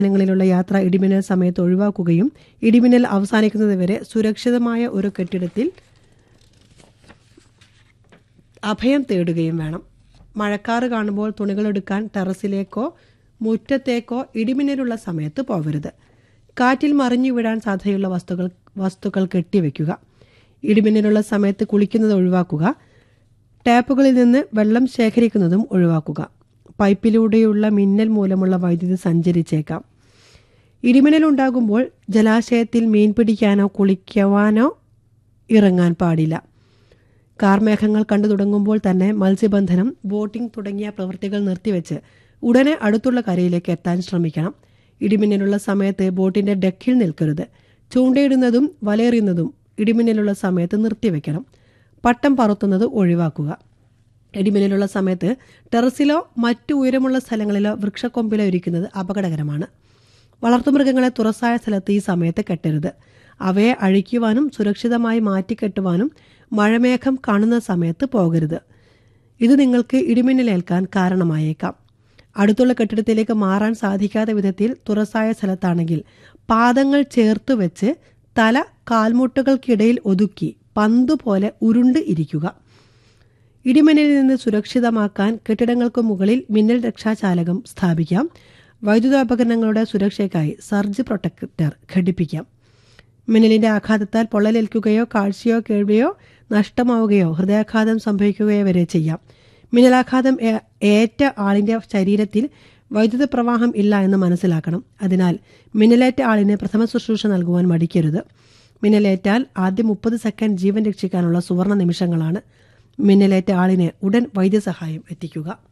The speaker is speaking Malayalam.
ങ്ങളിലുള്ള യാത്ര ഇടിമിന്നൽ സമയത്ത് ഒഴിവാക്കുകയും ഇടിമിന്നൽ അവസാനിക്കുന്നതുവരെ സുരക്ഷിതമായ ഒരു കെട്ടിടത്തിൽ അഭയം തേടുകയും വേണം മഴക്കാറ് കാണുമ്പോൾ തുണികളെടുക്കാൻ ടെറസിലേക്കോ മുറ്റത്തേക്കോ ഇടിമിന്നലുള്ള സമയത്ത് പോകരുത് കാറ്റിൽ മറിഞ്ഞു വീഴാൻ സാധ്യതയുള്ള വസ്തുക്കൾ വസ്തുക്കൾ കെട്ടിവെക്കുക ഇടിമിന്നലുള്ള സമയത്ത് കുളിക്കുന്നത് ഒഴിവാക്കുക ടാപ്പുകളിൽ നിന്ന് വെള്ളം ശേഖരിക്കുന്നതും ഒഴിവാക്കുക പൈപ്പിലൂടെയുള്ള മിന്നൽ മൂലമുള്ള വൈദ്യുതി സഞ്ചരിച്ചേക്കാം ഇടിമിന്നലുണ്ടാകുമ്പോൾ ജലാശയത്തിൽ മീൻ പിടിക്കാനോ കുളിക്കുവാനോ ഇറങ്ങാൻ പാടില്ല കാർമേഘങ്ങൾ കണ്ടു തുടങ്ങുമ്പോൾ തന്നെ മത്സ്യബന്ധനം ബോട്ടിംഗ് തുടങ്ങിയ പ്രവൃത്തികൾ നിർത്തിവെച്ച് ഉടനെ അടുത്തുള്ള കരയിലേക്ക് എത്താൻ ശ്രമിക്കണം ഇടിമിന്നലുള്ള സമയത്ത് ബോട്ടിന്റെ ഡെക്കിൽ നിൽക്കരുത് ചൂണ്ടയിടുന്നതും വലയെറിയുന്നതും ഇടിമിന്നലുള്ള സമയത്ത് നിർത്തിവെക്കണം പട്ടം പറത്തുന്നത് ഒഴിവാക്കുക ഇടിമിന്നലുള്ള സമയത്ത് ടെറസിലോ മറ്റു ഉയരമുള്ള സ്ഥലങ്ങളിലോ വൃക്ഷക്കൊമ്പിലോ ഇരിക്കുന്നത് അപകടകരമാണ് വളർത്തുമൃഗങ്ങളെ തുറസായ സ്ഥലത്ത് ഈ സമയത്ത് കെട്ടരുത് അവയെ അഴിക്കുവാനും സുരക്ഷിതമായി മാറ്റിക്കെട്ടുവാനും മഴമേഘം കാണുന്ന സമയത്ത് പോകരുത് ഇത് നിങ്ങൾക്ക് ഇടിമിന്നലേൽക്കാൻ കാരണമായേക്കാം അടുത്തുള്ള കെട്ടിടത്തിലേക്ക് മാറാൻ സാധിക്കാത്ത വിധത്തിൽ തുറസായ സ്ഥലത്താണെങ്കിൽ പാദങ്ങൾ ചേർത്ത് വെച്ച് തല കാൽമുട്ടുകൾക്കിടയിൽ ഒതുക്കി പന്ത് പോലെ ഉരുണ്ട് ഇരിക്കുക ഇടിമിന്നലിൽ നിന്ന് സുരക്ഷിതമാക്കാൻ കെട്ടിടങ്ങൾക്ക് മുകളിൽ മിന്നൽ രക്ഷാചാലകം സ്ഥാപിക്കാം വൈദ്യുതോപകരണങ്ങളുടെ സുരക്ഷയ്ക്കായി സർജ് പ്രൊട്ടക്ടർ ഘടിപ്പിക്കാം മിന്നലിന്റെ ആഘാതത്താൽ പൊള്ളലേൽക്കുകയോ കാഴ്ചയോ കേൾവിയോ നഷ്ടമാവുകയോ ഹൃദയാഘാതം സംഭവിക്കുകയോ വരെ ചെയ്യാം മിന്നലാഘാതം ഏ- ഏറ്റ ആളിന്റെ ശരീരത്തിൽ വൈദ്യുത പ്രവാഹം ഇല്ല എന്ന് മനസ്സിലാക്കണം അതിനാൽ മിന്നലേറ്റ ആളിന് പ്രഥമ ശുശ്രൂഷ നൽകുവാൻ മടിക്കരുത് മിന്നലേറ്റാൽ ആദ്യം മുപ്പത് സെക്കൻഡ് ജീവൻ രക്ഷിക്കാനുള്ള സുവർണ നിമിഷങ്ങളാണ് മിന്നലേറ്റ ആളിന് ഉടൻ വൈദ്യസഹായം എത്തിക്കുക